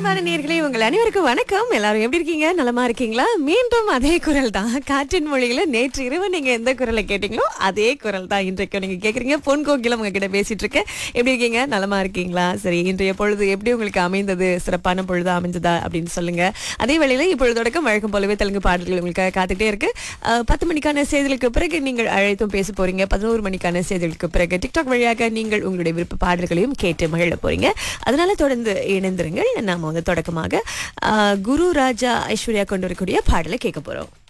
அன்பான நேர்களே உங்கள் அனைவருக்கும் வணக்கம் எல்லாரும் எப்படி இருக்கீங்க நலமா இருக்கீங்களா மீண்டும் அதே குரல் தான் காற்றின் மொழியில நேற்று இரவு நீங்க எந்த குரலை கேட்டீங்களோ அதே குரல் தான் இன்றைக்கு நீங்க கேக்குறீங்க பொன் கோகிலம் உங்ககிட்ட பேசிட்டு இருக்கேன் எப்படி இருக்கீங்க நலமா இருக்கீங்களா சரி இன்றைய பொழுது எப்படி உங்களுக்கு அமைந்தது சிறப்பான பொழுது அமைஞ்சதா அப்படின்னு சொல்லுங்க அதே வேளையில இப்பொழுது தொடக்கம் வழக்கம் போலவே தெலுங்கு பாடல்கள் உங்களுக்கு காத்துட்டே இருக்கு அஹ், பத்து மணிக்கான செய்திகளுக்கு பிறகு நீங்கள் அழைத்தும் பேச போறீங்க பதினோரு மணிக்கான செய்திகளுக்கு பிறகு டிக்டாக் வழியாக நீங்கள் உங்களுடைய விருப்ப பாடல்களையும் கேட்டு மகிழ போறீங்க அதனால தொடர்ந்து இணைந்திருங்கள் நாம வந்து தொடக்கமாக அஹ், குரு ராஜா ஐஸ்வர்யா கொண்டு வரக்கூடிய பாடலை கேட்க போறோம்